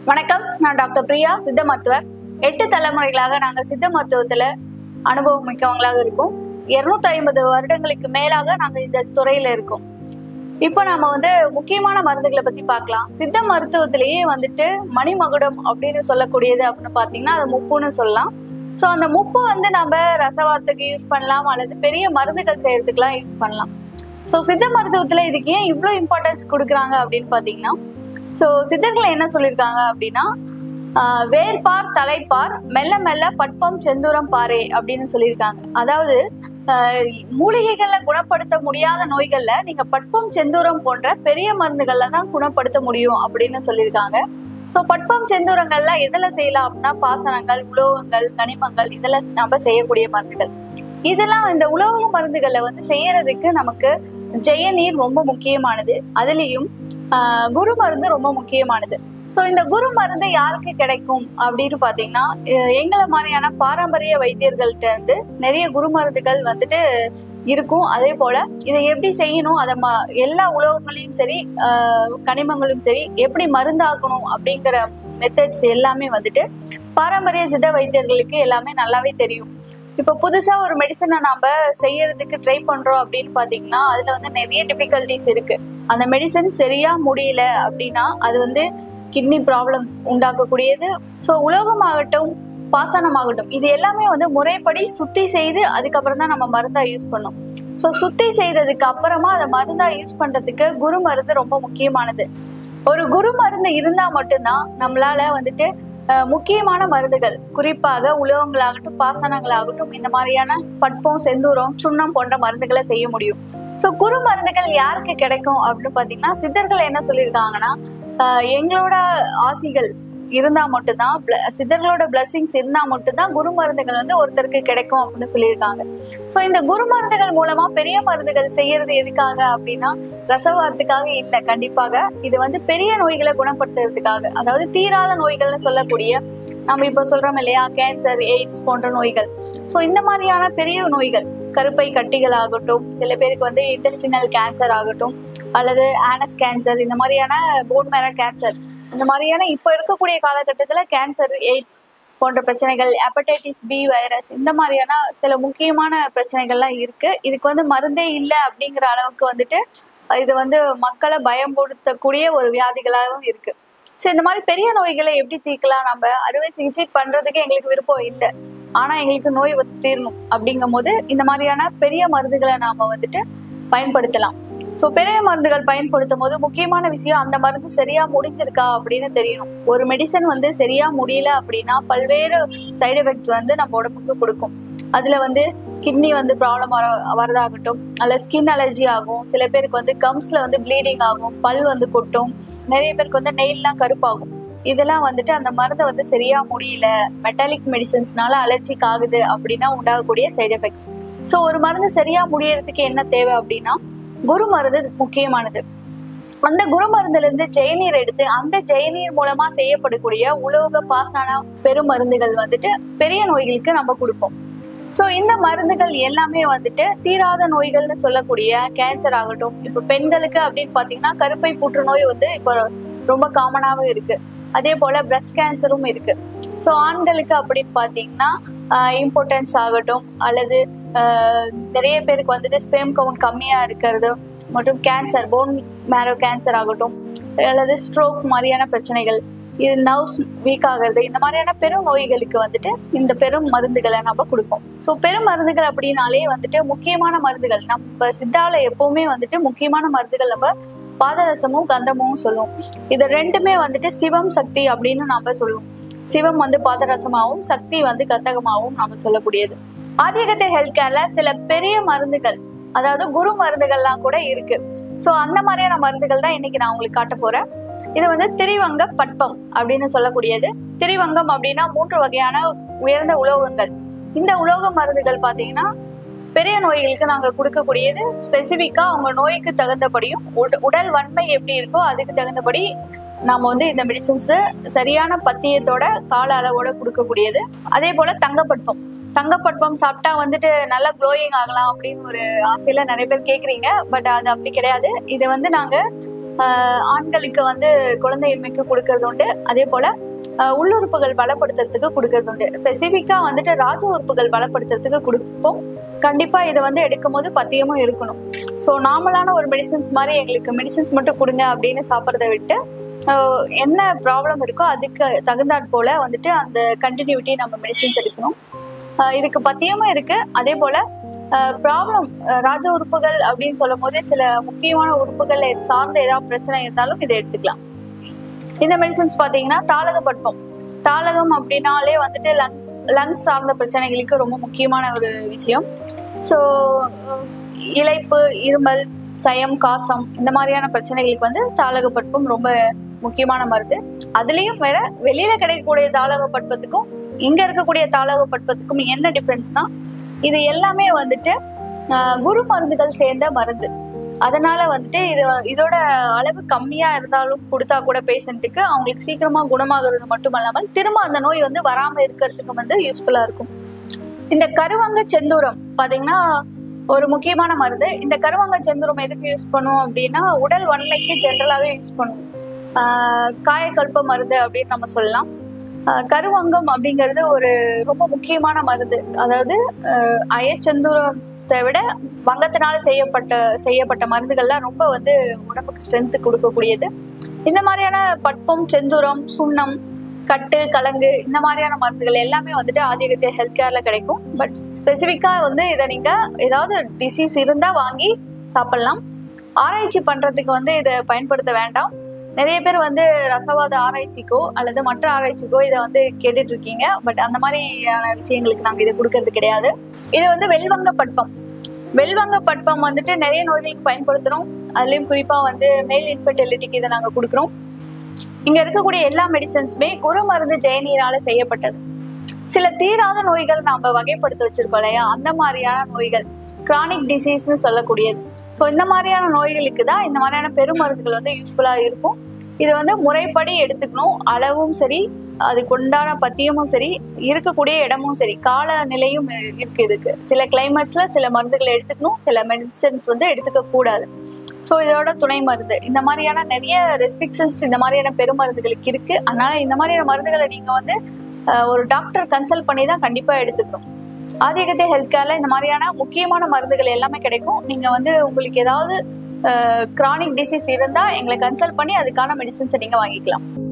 வணக்கம் நான் டாக்டர் பிரியா சித்த மருத்துவர் எட்டு தலைமுறைகளாக நாங்கள் சித்த மருத்துவத்தில் அனுபவம் மிக்கவங்களாக இருக்கோம் இருநூத்தி ஐம்பது வருடங்களுக்கு மேலாக நாங்கள் இந்த துறையில இருக்கோம் இப்போ நாம வந்து முக்கியமான மருந்துகளை பத்தி பார்க்கலாம் சித்த மருத்துவத்திலேயே வந்துட்டு மணிமகுடம் அப்படின்னு சொல்லக்கூடியது அப்படின்னு பார்த்தீங்கன்னா அது முப்புன்னு சொல்லலாம் ஸோ அந்த முப்பு வந்து நம்ம ரசவாரத்துக்கு யூஸ் பண்ணலாம் அல்லது பெரிய மருந்துகள் செய்யறதுக்கெல்லாம் யூஸ் பண்ணலாம் ஸோ சித்த மருத்துவத்தில் இதுக்கு ஏன் இவ்வளோ இம்பார்ட்டன்ஸ் கொடுக்குறாங்க அப்படின்னு பார்த்தீங்கன்னா ஸோ சித்தர்கள் என்ன சொல்லியிருக்காங்க அப்படின்னா ஆஹ் வேர்பார் தலைப்பார் மெல்ல மெல்ல பட்பம் செந்தூரம் பாரே அப்படின்னு சொல்லியிருக்காங்க அதாவது ஆஹ் மூலிகைகள்ல குணப்படுத்த முடியாத நோய்கள்ல நீங்க பட்பம் செந்தூரம் போன்ற பெரிய மருந்துகள்ல தான் குணப்படுத்த முடியும் அப்படின்னு சொல்லியிருக்காங்க ஸோ பட்பம் செந்தூரங்கள்ல எதுல செய்யலாம் அப்படின்னா பாசனங்கள் உலோகங்கள் கனிமங்கள் இதெல்லாம் நம்ம செய்யக்கூடிய மருந்துகள் இதெல்லாம் இந்த உலோக மருந்துகளை வந்து செய்யறதுக்கு நமக்கு ஜெயநீர் ரொம்ப முக்கியமானது அதுலேயும் ஆஹ் குரு மருந்து ரொம்ப முக்கியமானது ஸோ இந்த குரு மருந்து யாருக்கு கிடைக்கும் அப்படின்னு பார்த்தீங்கன்னா அஹ் எங்களை மாதிரியான பாரம்பரிய வைத்தியர்கள்ட்ட இருந்து நிறைய குரு மருந்துகள் வந்துட்டு இருக்கும் அதே போல இதை எப்படி செய்யணும் அதை ம எல்லா உலோகங்களையும் சரி ஆஹ் கனிமங்களும் சரி எப்படி மருந்தாக்கணும் அப்படிங்கிற மெத்தட்ஸ் எல்லாமே வந்துட்டு பாரம்பரிய சித்த வைத்தியர்களுக்கு எல்லாமே நல்லாவே தெரியும் இப்போ புதுசா ஒரு மெடிசனை நாம செய்யறதுக்கு ட்ரை பண்றோம் அப்படின்னு பாத்தீங்கன்னா அதுல வந்து நிறைய டிஃபிகல்டிஸ் இருக்கு அந்த மெடிசன் சரியா முடியல அப்படின்னா அது வந்து கிட்னி ப்ராப்ளம் உண்டாக்கக்கூடியது ஸோ உலோகமாகட்டும் பாசனமாகட்டும் இது எல்லாமே வந்து முறைப்படி சுத்தி செய்து அதுக்கப்புறம் தான் நம்ம மருந்தா யூஸ் பண்ணோம் ஸோ சுத்தி செய்ததுக்கு அப்புறமா அதை மருந்தா யூஸ் பண்றதுக்கு குரு மருந்து ரொம்ப முக்கியமானது ஒரு குரு மருந்து இருந்தா மட்டும்தான் நம்மளால வந்துட்டு அஹ், முக்கியமான மருந்துகள் குறிப்பாக உலோகங்களாகட்டும் பாசனங்களாகட்டும் இந்த மாதிரியான பட்பம் செந்தூரம் சுண்ணம் போன்ற மருந்துகளை செய்ய முடியும் ஸோ குரு மருந்துகள் யாருக்கு கிடைக்கும் அப்படின்னு பார்த்தீங்கன்னா சித்தர்கள் என்ன சொல்லியிருக்காங்கன்னா ஆஹ் எங்களோட ஆசிகள் இருந்தா மட்டும்தான் bl- சித்தர்களோட பிளஸ்ஸிங்ஸ் இருந்தா மட்டும்தான் குரு மருந்துகள் வந்து ஒருத்தருக்கு கிடைக்கும் அப்படின்னு சொல்லியிருக்காங்க ஸோ இந்த குரு மருந்துகள் மூலமா பெரிய மருந்துகள் செய்யறது எதுக்காக அப்படின்னா ரசவாரத்துக்காக இல்லை கண்டிப்பாக இது வந்து பெரிய நோய்களை குணப்படுத்துறதுக்காக அதாவது தீராத நோய்கள்னு சொல்லக்கூடிய நம்ம இப்போ சொல்றோம் இல்லையா கேன்சர் எய்ட்ஸ் போன்ற நோய்கள் ஸோ இந்த மாதிரியான பெரிய நோய்கள் கருப்பை கட்டிகள் ஆகட்டும் சில பேருக்கு வந்து இன்டெஸ்டினல் கேன்சர் ஆகட்டும் அல்லது ஆனஸ் கேன்சர் இந்த மாதிரியான போன் மேரோ கேன்சர் இந்த மாதிரியான இப்போ இருக்கக்கூடிய காலகட்டத்தில் கேன்சர் எய்ட்ஸ் போன்ற பிரச்சனைகள் ஹெப்படைட்டிஸ் பி வைரஸ் இந்த மாதிரியான சில முக்கியமான பிரச்சனைகள்லாம் இருக்கு இதுக்கு வந்து மருந்தே இல்லை அப்படிங்கிற அளவுக்கு வந்துட்டு இது வந்து மக்களை பயம்படுத்தக்கூடிய ஒரு வியாதிகளாகவும் இருக்கு ஸோ இந்த மாதிரி பெரிய நோய்களை எப்படி தீர்க்கலாம் நம்ம அறுவை சிகிச்சை பண்றதுக்கு எங்களுக்கு விருப்பம் இல்லை ஆனா எங்களுக்கு நோய் வந்து தீரணும் அப்படிங்கும் போது இந்த மாதிரியான பெரிய மருந்துகளை நாம வந்துட்டு பயன்படுத்தலாம் ஸோ பெரிய மருந்துகள் பயன்படுத்தும் போது முக்கியமான விஷயம் அந்த மருந்து சரியா முடிஞ்சிருக்கா அப்படின்னு தெரியணும் ஒரு மெடிசன் வந்து சரியா முடியல அப்படின்னா பல்வேறு சைடு எஃபெக்ட் வந்து நம்ம உடம்புக்கு கொடுக்கும் அதுல வந்து கிட்னி வந்து ப்ராப்ளம் வர வரதாகட்டும் அல்ல ஸ்கின் அலர்ஜி ஆகும் சில பேருக்கு வந்து கம்ஸ்ல வந்து ப்ளீடிங் ஆகும் பல் வந்து கொட்டும் நிறைய பேருக்கு வந்து நெயில்லாம் கருப்பாகும் இதெல்லாம் வந்துட்டு அந்த மருந்தை வந்து சரியா முடியல மெட்டாலிக் மெடிசன்ஸ்னால அலர்ஜிக் ஆகுது அப்படின்னா உண்டாகக்கூடிய சைடு எஃபெக்ட்ஸ் ஸோ ஒரு மருந்து சரியா முடியறதுக்கு என்ன தேவை அப்படின்னா குரு மருந்து முக்கியமானது அந்த குரு மருந்துல இருந்து ஜெயநீர் எடுத்து அந்த ஜெயநீர் மூலமா செய்யப்படக்கூடிய உலோக பாசான பெருமருந்துகள் வந்துட்டு பெரிய நோய்களுக்கு நம்ம கொடுப்போம் ஸோ இந்த மருந்துகள் எல்லாமே வந்துட்டு தீராத நோய்கள்னு சொல்லக்கூடிய கேன்சர் ஆகட்டும் இப்போ பெண்களுக்கு அப்படின்னு பார்த்தீங்கன்னா கருப்பை புற்றுநோய் வந்து இப்போ ரொம்ப காமனாகவும் இருக்கு அதே போல பிரஸ்ட் கேன்சரும் இருக்கு ஸோ ஆண்களுக்கு அப்படின்னு பார்த்தீங்கன்னா இம்பார்ட்டன்ஸ் ஆகட்டும் அல்லது ஆஹ், நிறைய பேருக்கு வந்துட்டு ஸ்பேம் கவுண்ட் கம்மியாக இருக்கிறது மற்றும் கேன்சர் போன் மேரோ கேன்சர் ஆகட்டும் அல்லது ஸ்ட்ரோக் மாதிரியான பிரச்சனைகள் இது நர்வ்ஸ் வீக் ஆகிறது இந்த மாதிரியான பெரும் நோய்களுக்கு வந்துட்டு இந்த பெரும் மருந்துகளை நம்ம கொடுப்போம் ஸோ பெரும் மருந்துகள் அப்படின்னாலே வந்துட்டு முக்கியமான மருந்துகள் நம்ம சித்தால எப்பவுமே வந்துட்டு முக்கியமான மருந்துகள் நம்ம பாதரசமும் கந்தமும் சொல்லுவோம் இது ரெண்டுமே வந்துட்டு சிவம் சக்தி அப்படின்னு நாம சொல்லுவோம் சிவம் வந்து பாதரசமாகவும் சக்தி வந்து கந்தகமாகவும் நாம சொல்லக்கூடியது ஆதிகத்தை ஹெல்த் கேர்ல சில பெரிய மருந்துகள் அதாவது குரு மருந்துகள்லாம் கூட இருக்கு ஸோ அந்த மாதிரியான மருந்துகள் தான் இன்னைக்கு நான் உங்களுக்கு காட்ட போறேன் இது வந்து திரிவங்க பட்பம் அப்படின்னு சொல்லக்கூடியது திரிவங்கம் அப்படின்னா மூன்று வகையான உயர்ந்த உலோகங்கள் இந்த உலோக மருந்துகள் பார்த்தீங்கன்னா பெரிய நோய்களுக்கு நாங்கள் கொடுக்கக்கூடியது ஸ்பெசிஃபிக்காக அவங்க நோய்க்கு தகுந்தபடியும் உட- உடல் வன்மை எப்படி இருக்கோ அதுக்கு தகுந்தபடி நாம வந்து இந்த மெடிசின்ஸ் சரியான பத்தியத்தோட கால அளவோட கொடுக்கக்கூடியது அதே போல தங்கப்பட்பம் தங்கப்பட்பம் சாப்பிட்டா வந்துட்டு நல்லா க்ளோயிங் ஆகலாம் அப்படின்னு ஒரு ஆசையில நிறைய பேர் கேக்குறீங்க பட் அது அப்படி கிடையாது இது வந்து நாங்க ஆஹ் ஆண்களுக்கு வந்து குழந்தையின்மைக்கு கொடுக்கறது உண்டு அதே போல ஆஹ் உள்ளுறுப்புகள் பலப்படுத்துறதுக்கு கொடுக்கறது உண்டு ஸ்பெசிஃபிக்கா வந்துட்டு ராஜ உறுப்புகள் பலப்படுத்துறதுக்கு கொடுப்போம் கண்டிப்பா இதை வந்து எடுக்கும் போது பத்தியமும் இருக்கணும் ஸோ நார்மலான ஒரு மெடிசின்ஸ் மாதிரி எங்களுக்கு மெடிசின்ஸ் மட்டும் கொடுங்க அப்படின்னு சாப்பிட்றத விட்டு ஆஹ் என்ன ப்ராப்ளம் இருக்கோ அதுக்கு தகுந்தாற் போல வந்துட்டு அந்த கண்டினியூட்டி நம்ம மெடிசின்ஸ் எடுக்கணும் ஆஹ் இதுக்கு பத்தியமும் இருக்கு அதே போல ப்ராப்ளம் ராஜ உறுப்புகள் அப்படின்னு சொல்லும் போது சில முக்கியமான உறுப்புகள் சார்ந்த ஏதாவது பிரச்சனை இருந்தாலும் இதை எடுத்துக்கலாம் இந்த மெடிசன்ஸ் பார்த்தீங்கன்னா தாளக பட்பம் தாளகம் அப்படின்னாலே வந்துட்டு லங் லங்ஸ் சார்ந்த பிரச்சனைகளுக்கு ரொம்ப முக்கியமான ஒரு விஷயம் ஸோ இளைப்பு இருமல் சயம் காசம் இந்த மாதிரியான பிரச்சனைகளுக்கு வந்து தாளக பட்பம் ரொம்ப முக்கியமான மருந்து அதுலேயும் வேற வெளியில கிடைக்கக்கூடிய தாளக பட்பத்துக்கும் இங்க இருக்கக்கூடிய தாளக பட்பத்துக்கும் என்ன டிஃப்ரென்ஸ்னா இது எல்லாமே வந்துட்டு ஆஹ், குரு மருந்துகள் சேர்ந்த மருந்து அதனால வந்துட்டு இது இதோட அளவு கம்மியா இருந்தாலும் கொடுத்தா கூட பேஷண்ட்டுக்கு அவங்களுக்கு சீக்கிரமா குணமாகிறது மட்டும் இல்லாமல் திரும்ப அந்த நோய் வந்து வராம இருக்கிறதுக்கு வந்து யூஸ்ஃபுல்லா இருக்கும் இந்த கருவங்க செந்தூரம் பாத்தீங்கன்னா ஒரு முக்கியமான மருந்து இந்த கருவங்க செந்தூரம் எதுக்கு யூஸ் பண்ணுவோம் அப்படின்னா உடல் வன்மைக்கு ஜென்ரலாவே யூஸ் பண்ணுவோம் ஆஹ் காயக்கல்ப மருந்து அப்படின்னு நம்ம சொல்லலாம் ஆஹ் கருவங்கம் அப்படிங்கிறது ஒரு ரொம்ப முக்கியமான மருந்து அதாவது ஆஹ் அயச்செந்தூரத்தை விட வங்கத்தினால செய்யப்பட்ட செய்யப்பட்ட மருந்துகள்லாம் ரொம்ப வந்து உடம்புக்கு ஸ்ட்ரென்த் கொடுக்கக்கூடியது இந்த மாதிரியான பட்பம் செந்தூரம் சுண்ணம் கட்டு கலங்கு இந்த மாதிரியான மருந்துகள் எல்லாமே வந்துட்டு ஆதிகத்திய ஹெல்த் கேர்ல கிடைக்கும் பட் ஸ்பெசிஃபிக்கா வந்து இதை நீங்க ஏதாவது டிசீஸ் இருந்தா வாங்கி சாப்பிடலாம் ஆராய்ச்சி பண்றதுக்கு வந்து இதை பயன்படுத்த வேண்டாம் நிறைய பேர் வந்து ரசவாத ஆராய்ச்சிக்கோ அல்லது மற்ற ஆராய்ச்சிக்கோ இதை வந்து கேட்டுட்டு இருக்கீங்க பட் அந்த மாதிரியான விஷயங்களுக்கு நாங்கள் இதை கொடுக்கறது கிடையாது இது வந்து வெல்வங்க பட்பம் வெல்வங்க பட்பம் வந்துட்டு நிறைய நோய்களுக்கு பயன்படுத்துறோம் அதுலயும் குறிப்பா வந்து மேல் இன்ஃபர்டிலிட்டிக்கு இதை நாங்கள் கொடுக்குறோம் இங்க இருக்கக்கூடிய எல்லா மெடிசன்ஸுமே குரு மருந்து ஜெயநீரால செய்யப்பட்டது சில தீராத நோய்கள் நாம வகைப்படுத்தி வச்சிருக்கோம் இல்லையா அந்த மாதிரியான நோய்கள் கிரானிக் டிசீஸ்னு சொல்லக்கூடியது ஸோ இந்த மாதிரியான நோய்களுக்கு தான் இந்த மாதிரியான பெருமருந்துகள் வந்து யூஸ்ஃபுல்லா இருக்கும் இது வந்து முறைப்படி எடுத்துக்கணும் அளவும் சரி அதுக்கு உண்டான பத்தியமும் சரி இருக்கக்கூடிய இடமும் சரி கால நிலையும் இ- இருக்கு இதுக்கு சில கிளைமேட்ஸ்ல சில மருந்துகளை எடுத்துக்கணும் சில மெடிசன்ஸ் வந்து எடுத்துக்க கூடாது ஸோ இதோட துணை மருந்து இந்த மாதிரியான நிறைய ரெஸ்ட்ரிக்ஷன்ஸ் இந்த மாதிரியான பெருமருந்துகளுக்கு இருக்கு அதனால இந்த மாதிரியான மருந்துகளை நீங்க வந்து அஹ், ஒரு டாக்டர் கன்சல்ட் பண்ணி தான் கண்டிப்பா எடுத்துக்கணும் ஆதிகத்தை ஹெல்த் கேர்ல இந்த மாதிரியான முக்கியமான மருந்துகள் எல்லாமே கிடைக்கும் நீங்க வந்து உங்களுக்கு ஏதாவது கிரானிக் டிசீஸ் இருந்தா எங்களை கன்சல்ட் பண்ணி அதுக்கான மெடிசின்ஸை நீங்க வாங்கிக்கலாம்